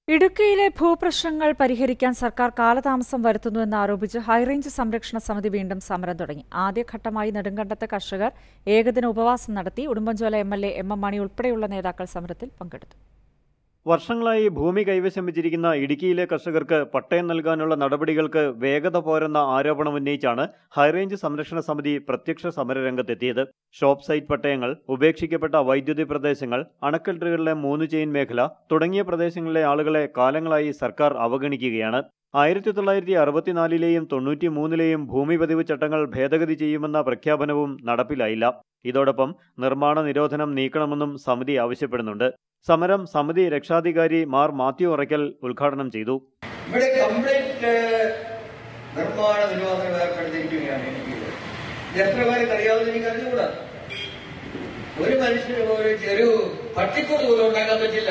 ഇടുക്കിയിലെ ഭൂപ്രശ്നങ്ങൾ പരിഹരിക്കാൻ സർക്കാർ കാലതാമസം വരുത്തുന്നുവെന്ന് ആരോപിച്ച് ഹൈറേഞ്ച് സംരക്ഷണ സമിതി വീണ്ടും സമരം തുടങ്ങി ആദ്യഘട്ടമായി നെടുങ്കണ്ടത്തെ കർഷകർ ഏകദിന ഉപവാസം നടത്തി Udumbanchola M L A M M Mani ഉൾപ്പെടെയുള്ള നേതാക്കൾ സമരത്തിൽ പങ്കെടുത്തു വർഷങ്ങളായി ഭൂമി കൈവശം വെച്ചിരിക്കുന്ന ഇടുക്കിയിലെ കർഷകർക്ക് പട്ടയം നൽകാനുള്ള നടപടികൾക്ക് വേഗത പോരെന്ന ആരോപണം ഉന്നയിച്ചാണ് ഹൈറേഞ്ച് സംരക്ഷണ സമിതി പ്രത്യക്ഷ സമരരംഗത്തെത്തിയത് ഷോപ്പ് സൈറ്റ് പട്ടയങ്ങൾ ഉപേക്ഷിക്കപ്പെട്ട വൈദ്യുതി പ്രദേശങ്ങൾ അണക്കെട്ടുകളിലെ മൂന്ന് ചെയിൻ മേഖല തുടങ്ങിയ പ്രദേശങ്ങളിലെ ആളുകളെ കാലങ്ങളായി സർക്കാർ അവഗണിക്കുകയാണ് ആയിരത്തി തൊള്ളായിരത്തി അറുപത്തിനാലിലെയും തൊണ്ണൂറ്റി മൂന്നിലെയും ഭൂമി പതിവ് ചട്ടങ്ങൾ ഭേദഗതി ചെയ്യുമെന്ന പ്രഖ്യാപനവും നടപ്പിലായില്ല ഇതോടൊപ്പം നിർമ്മാണ നിരോധനം നീക്കണമെന്നും സമിതി ആവശ്യപ്പെടുന്നുണ്ട് സമരം സമിതി രക്ഷാധികാരി മാർ മാത്യു ഉറയ്ക്കൽ ഉദ്ഘാടനം ചെയ്തു ഇവിടെ കംപ്ലീറ്റ് നിർമ്മാണ നിരോധനം ഏർപ്പെടുത്തിയിരിക്കുകയാണ് എനിക്ക് ഇത് എത്ര പേർക്ക് അറിയാവുന്ന എനിക്ക് അറിഞ്ഞുകൂടാ ഒരു മനുഷ്യന് പോലും ചെറു പട്ടിക്കൂട് പോലും ഉണ്ടാക്കാൻ പറ്റില്ല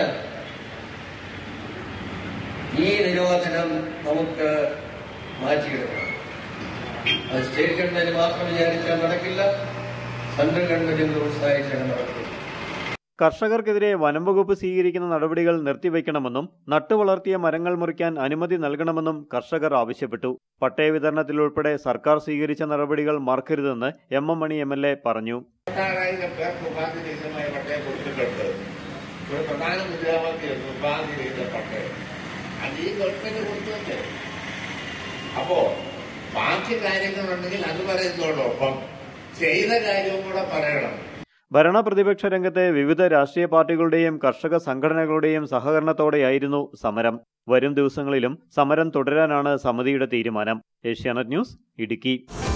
ഈ നിരോധനം നമുക്ക് മാറ്റിയെടുക്കണം അത് സ്റ്റേറ്റ് ഗവൺമെന്റ് മാത്രം വിചാരിച്ചാൽ നടക്കില്ല സെൻട്രൽ ഗവൺമെന്റ് പ്രോത്സാഹിച്ചാൽ നടക്കില്ല കർഷകർക്കെതിരെ വനം വകുപ്പ് സ്വീകരിക്കുന്ന നടപടികൾ നിർത്തിവെക്കണമെന്നും നട്ടുവളർത്തിയ മരങ്ങൾ മുറിക്കാൻ അനുമതി നൽകണമെന്നും കർഷകർ ആവശ്യപ്പെട്ടു പട്ടയ വിതരണത്തിലുൾപ്പെടെ സർക്കാർ സ്വീകരിച്ച നടപടികൾ മറക്കരുതെന്ന് M M Mani M L A പറഞ്ഞു പതിനാറായിരം പേർക്ക് ഉപാധിരഹിതമായ പട്ടയം കൊടുത്തിട്ടുണ്ട് ഒരു പ്രധാന മുദ്രാവാക്യം ഉപാധിരഹിത പട്ടയം അത് ഈ ഗവൺമെന്റ് കൊടുത്തല്ലേ അപ്പോ ബാക്കി കാര്യങ്ങളുണ്ടെങ്കിൽ അത് പറയുന്നതോടൊപ്പം ചെയ്ത കാര്യവും കൂടെ പറയണം ഭരണപ്രതിപക്ഷ രംഗത്തെ വിവിധ രാഷ്ട്രീയ പാർട്ടികളുടെയും കർഷക സംഘടനകളുടെയും സഹകരണത്തോടെയായിരുന്നു സമരം വരും ദിവസങ്ങളിലും സമരം തുടരാനാണ് സമിതിയുടെ തീരുമാനം ഏഷ്യാനെറ്റ് ന്യൂസ് ഇടുക്കി